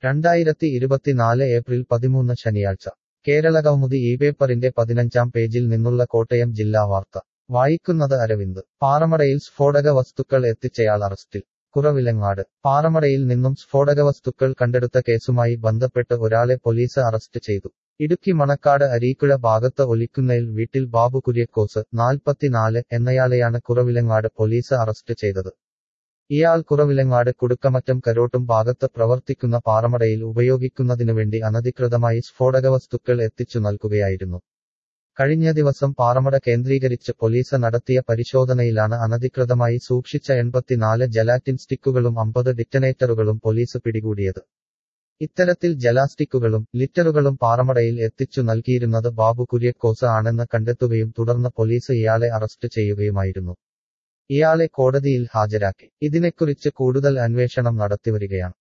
രണ്ടായിരത്തി ഇരുപത്തിനാല് ഏപ്രിൽ പതിമൂന്ന് ശനിയാഴ്ച കേരള കൗമുദി ഈ പേപ്പറിന്റെ പതിനഞ്ചാം പേജിൽ നിന്നുള്ള കോട്ടയം ജില്ലാ വാർത്ത വായിക്കുന്നത് അരവിന്ദ് പാറമടയിൽ സ്ഫോടക വസ്തുക്കൾ എത്തിച്ചയാൾ അറസ്റ്റിൽ കുറവിലങ്ങാട് പാറമടയിൽ നിന്നും സ്ഫോടക വസ്തുക്കൾ കണ്ടെടുത്ത കേസുമായി ബന്ധപ്പെട്ട് ഒരാളെ പോലീസ് അറസ്റ്റ് ചെയ്തു ഇടുക്കി മണക്കാട് അരീക്കുഴ ഭാഗത്ത് ഒലിക്കുന്നയിൽ വീട്ടിൽ ബാബു കുര്യക്കോസ് നാൽപ്പത്തിനാല് എന്നയാളെയാണ് കുറവിലങ്ങാട് പോലീസ് അറസ്റ്റ് ചെയ്തത് ഇയാൾ കുറവിലങ്ങാട് കുടുക്കമറ്റം കരോട്ടും ഭാഗത്ത് പ്രവർത്തിക്കുന്ന പാറമടയിൽ ഉപയോഗിക്കുന്നതിനുവേണ്ടി അനധികൃതമായി സ്ഫോടക വസ്തുക്കൾ എത്തിച്ചു നൽകുകയായിരുന്നു കഴിഞ്ഞ ദിവസം പാറമട കേന്ദ്രീകരിച്ച് പോലീസ് നടത്തിയ പരിശോധനയിലാണ് അനധികൃതമായി സൂക്ഷിച്ച എൺപത്തിനാല് ജലാറ്റിൻ സ്റ്റിക്കുകളും അമ്പത് ഡിറ്റനേറ്ററുകളും പോലീസ് പിടികൂടിയത് ഇത്തരത്തിൽ ജലാസ്റ്റിക്കുകളും ലിറ്ററുകളും പാറമടയിൽ എത്തിച്ചു നൽകിയിരുന്നത് ബാബു കുര്യക്കോസ് ആണെന്ന് കണ്ടെത്തുകയും തുടർന്ന് പോലീസ് ഇയാളെ അറസ്റ്റ് ചെയ്യുകയുമായിരുന്നു ഇയാളെ കോടതിയിൽ ഹാജരാക്കി ഇതിനെക്കുറിച്ച് കൂടുതൽ അന്വേഷണം നടത്തിവരികയാണ്